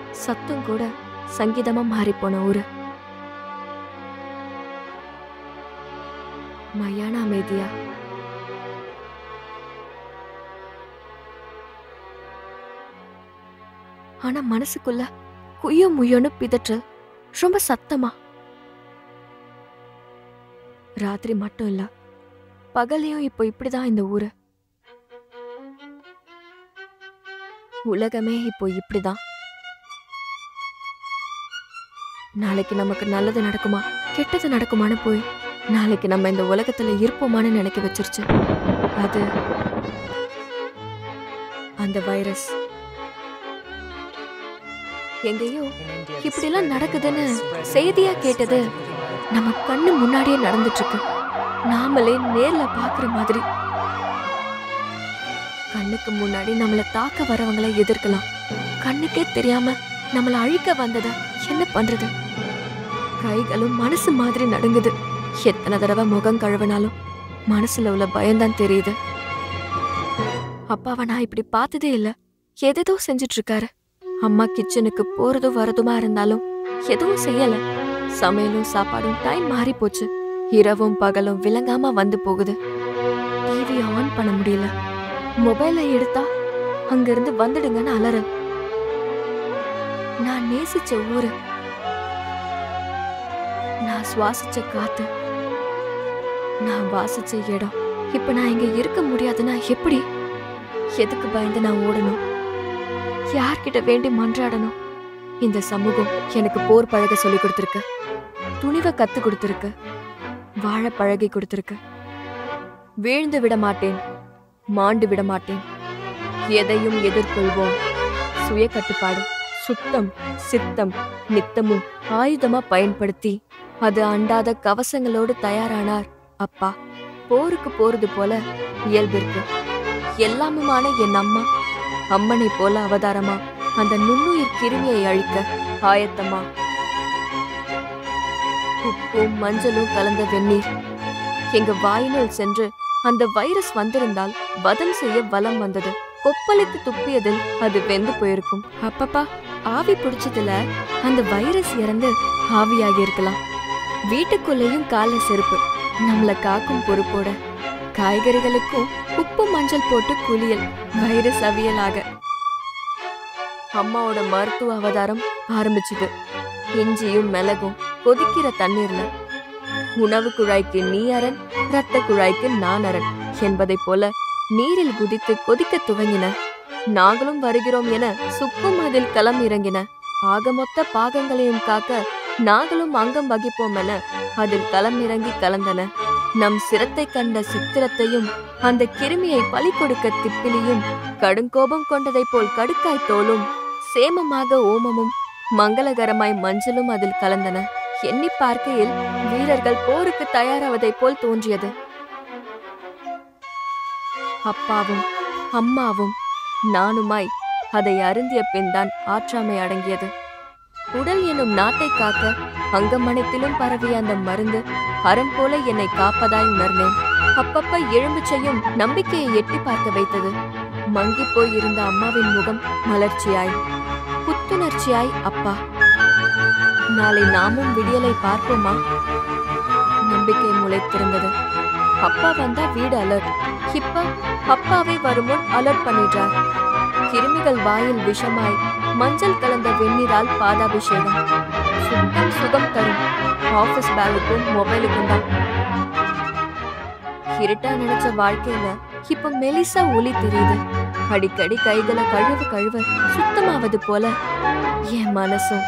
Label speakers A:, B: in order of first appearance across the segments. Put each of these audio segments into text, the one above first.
A: சத்தம் கூட சங்கீதமா மாறி போன ஊரு மயான அமைதியா ஆனா மனசுக்குள்ள குய்யோ முய்யோன்னு பிதற்றல் ரொம்ப சத்தமா ராத்திரி மட்டும் இல்ல பகலையும் இப்போ இப்படிதான் இந்த ஊரு உலகமே இப்போ இப்படிதான் நாளைக்கு நமக்கு நல்லது நடக்குமா கெட்டது நடக்குமான்னு போய் நாளைக்கு நம்ம இந்த உலகத்துல இருப்போமான்னு நினைக்க வச்சிருச்சு அது அந்த வைரஸ் எங்கேயோ இப்படிலாம் நடக்குதுன்னு செய்தியா கேட்டது நம்ம கண்ணு முன்னாடியே நடந்துட்டு இருக்கு நாமளே நேர்ல பாக்குற மாதிரி கண்ணுக்கு முன்னாடி நம்மள தாக்க வரவங்கள எதிர்க்கலாம் கண்ணுக்கே தெரியாம நம்மள அழிக்க வந்தத என்ன பண்றது கைகளும் மனசு மாதிரி நடுங்குது எத்தனை தடவை முகம் கழுவினாலும் மனசுல உள்ள பயம்தான் தெரியுது அப்பாவை நான் இப்படி பார்த்ததே இல்ல எதேதோ செஞ்சுட்டு இருக்காரு அம்மா கிச்சனுக்கு போறதும் வரதுமா இருந்தாலும் எதுவும் செய்யல சமையலும் சாப்பாடும் டைம் மாறி போச்சு இரவும் பகலும் விளங்காம வந்து போகுது டிவி ஆன் பண்ண முடியல மொபைலை எடுத்தா அங்கிருந்து வந்துடுங்கன்னு அலறல் நான் நேசிச்ச ஊரு நான் சுவாசிச்ச காத்து நான் வாசிச்ச இடம் இப்ப நான் இங்க இருக்க முடியாதுன்னா எப்படி எதுக்கு பயந்து நான் ஓடணும் யார்கிட்ட வேண்டி மன்றாடணும் இந்த சமூகம் எனக்கு போர் பழக சொல்லி கொடுத்துருக்கு துணிவை கத்து கொடுத்துருக்கு வாழ பழகி கொடுத்துருக்கு வீழ்ந்து விட மாட்டேன் மாண்டு விட மாட்டேன் எதையும் எதிர்கொள்வோம் சுய கட்டுப்பாடு சுத்தம் சித்தம் நித்தமும் ஆயுதமா பயன்படுத்தி அது அண்டாத கவசங்களோடு தயாரானார் அப்பா போருக்கு போறது போல இயல்பிற்கு எல்லாமுமான என் அம்மா அம்மனை போல அவதாரமா அந்த நுண்ணுயிர் கிருமியை அழிக்க ஆயத்தமா உப்பும் மஞ்சளும் கலந்த வெந்நீர் எங்க வாயினுள் சென்று அந்த வைரஸ் வந்திருந்தால் வதம் செய்ய வலம் வந்தது கொப்பளித்து துப்பியதில் அது வெந்து போயிருக்கும் அப்பப்பா ஆவி பிடிச்சதுல அந்த வைரஸ் இறந்து ஆவியாகி இருக்கலாம் வீட்டுக்குள்ளேயும் கால செருப்பு நம்மள காக்கும் பொறுப்போட காய்கறிகளுக்கும் உப்பு மஞ்சள் போட்டு குளியல் வைரஸ் அவியலாக அம்மாவோட மருத்துவ அவதாரம் ஆரம்பிச்சுது இஞ்சியும் மிளகும் கொதிக்கிற தண்ணீர்ல உணவு குழாய்க்கு நீ அரண் இரத்த குழாய்க்கு நான் அரண் என்பதைப் போல நீரில் குதித்து கொதிக்க துவங்கின நாங்களும் வருகிறோம் என சுக்கும் அதில் களம் இறங்கின ஆகமொத்த பாகங்களையும் காக்க நாங்களும் அங்கம் வகிப்போம் என அதில் களம் இறங்கி கலந்தன நம் சிரத்தை கண்ட சித்திரத்தையும் அந்த கிருமியை பலி கொடுக்க திப்பிலியும் கடுங்கோபம் கொண்டதைப் போல் கடுக்காய் தோலும் சேமமாக ஓமமும் மங்களகரமாய் மஞ்சளும் அதில் கலந்தன எண்ணி பார்க்கையில் வீரர்கள் போருக்கு தயாராவதைப் போல் தோன்றியது அப்பாவும் அம்மாவும் நானுமாய் அதை அருந்திய பின்தான் ஆற்றாமை அடங்கியது உடல் எனும் நாட்டை காக்க அங்கமனைத்திலும் பரவிய அந்த மருந்து அரண் போல என்னை காப்பதாய் உணர்ந்தேன் அப்பப்ப எழும்புச்சையும் நம்பிக்கையை எட்டி பார்க்க வைத்தது மங்கி போய் இருந்த அம்மாவின் முகம் மலர்ச்சியாய் புத்துணர்ச்சியாய் அப்பா நாளை நாமும் விடியலை பார்ப்போமா நம்பிக்கை முளைத்திருந்தது அப்பா வந்தா வீடு அலர்ட் இப்ப அப்பாவே வருமுன் அலர்ட் பண்ணிடுறார் கிருமிகள் வாயில் விஷமாய் மஞ்சள் கலந்த வெந்நீரால் பாதாபிஷேகம் சுத்தம் சுகம் தரும் ஆபீஸ் பேகுக்கும் மொபைலுக்கும் தான் இருட்டா நினைச்ச வாழ்க்கையில இப்ப மெலிசா ஒளி தெரியுது அடிக்கடி கைகளை கழுவு கழுவ சுத்தமாவது போல என் மனசும்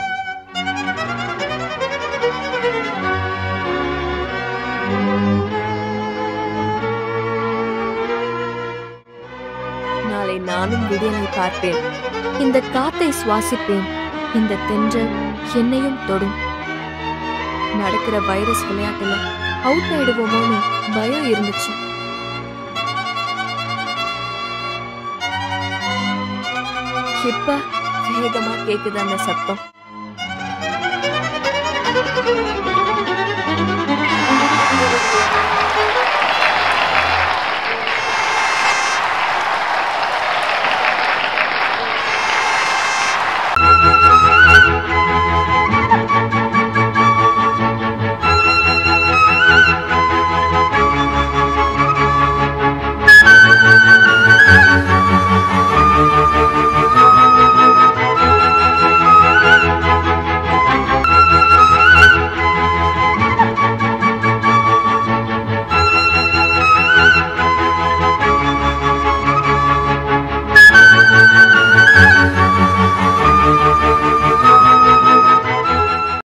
A: நாளை நானும் விடியலை பார்ப்பேன் இந்த காத்தை சுவாசிப்பேன் இந்த தென்றல் என்னையும் தொடும் நடக்கிற வைரஸ் விளையாட்டுல அவுட் ஆயிடுவோமோன்னு பயம் இருந்துச்சு இப்ப வேகமா கேக்குது அந்த சத்தம்